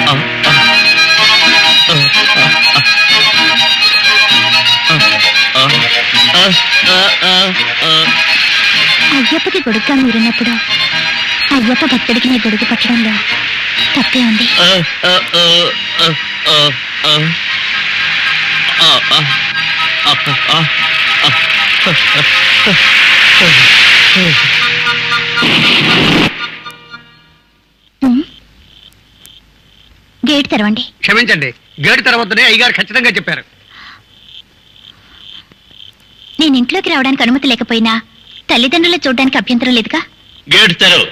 అయ్యప్పకి గొడుగ్గా మీరున్నప్పుడు అయ్యప్ప భక్తుడికి నీ గొడుగు పట్టడంలో తప్పే ఉంది ఉమ్. గేట్ తెరవండి క్షమించండి గేటు తెరవద్దని అయ్యగారు ఖచ్చితంగా చెప్పారు నేను ఇంట్లోకి రావడానికి అనుమతి లేకపోయినా తల్లిదండ్రులు చూడడానికి అభ్యంతరం లేదుగా గేట్ తెరవు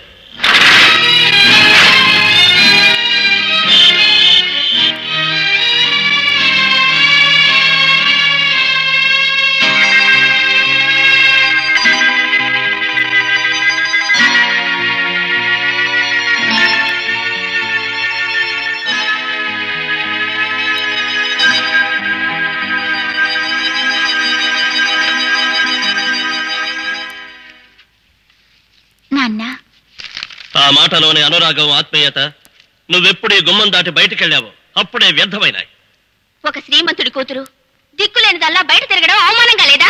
నాన్న ఆ మాటలోని అనురాగం ఆత్మీయత నువ్వెప్పుడు ఈ గుమ్మం దాటి బయటికెళ్ళావో అప్పుడే వ్యర్థమైనాయి ఒక శ్రీమంతుడి కూతురు దిక్కులేనిదల్లా బయట తిరగడం అవమానంగా లేదా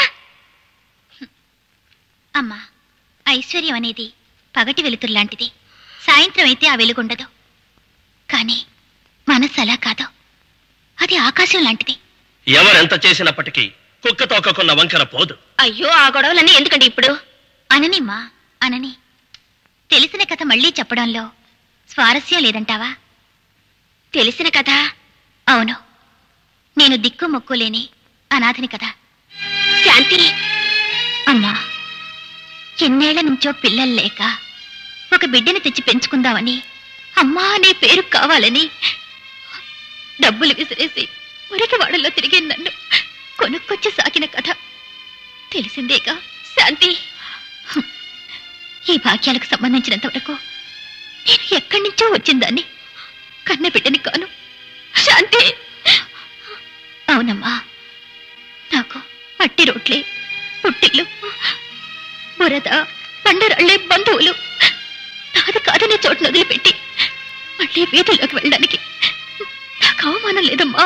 అమ్మా ఐశ్వర్యం అనేది పగటి వెలుతురు లాంటిది సాయంత్రం అయితే ఆ వెలుగుండదు కానీ మనస్సు అలా కాదు అది ఆకాశం లాంటిది ఎవరెంత చేసినప్పటికీ కుక్క తోకకున్న వంకర పోదు అయ్యో ఆ గొడవలన్నీ ఎందుకండి ఇప్పుడు అననిమ్మా అనని తెలిసిన కథ మళ్ళీ చెప్పడంలో స్వారస్యం లేదంటావా తెలిసిన కథ అవును నేను దిక్కు మొక్కు లేని అనాథని కదా శాంతి అమ్మా ఎన్నేళ్ల నుంచో పిల్లలు లేక ఒక బిడ్డని తెచ్చి పెంచుకుందామని అమ్మా అనే పేరు కావాలని డబ్బులు విసిరేసి మురికి వాడల్లో తిరిగి నన్ను కొనుక్కొచ్చి సాకిన కథ తెలిసిందేగా శాంతి హ్మ్. ఈ భాగ్యాలకు సంబంధించినంత వరకు నేను ఎక్కడి నుంచో వచ్చిందాన్ని కన్న బిడ్డని కాను శాంతి అవునమ్మా నాకు మట్టి రోడ్లే పుట్టిల్లు బురద బండరాళ్లే బంధువులు నాది కాదనే చోటును వదిలిపెట్టి మళ్ళీ వీధుల్లోకి వెళ్ళడానికి నాకు అవమానం లేదమ్మా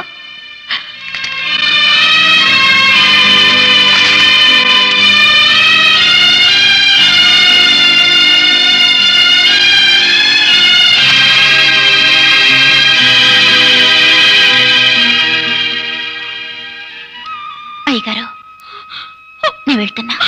అయ్యగారు నేను వెళ్తున్నా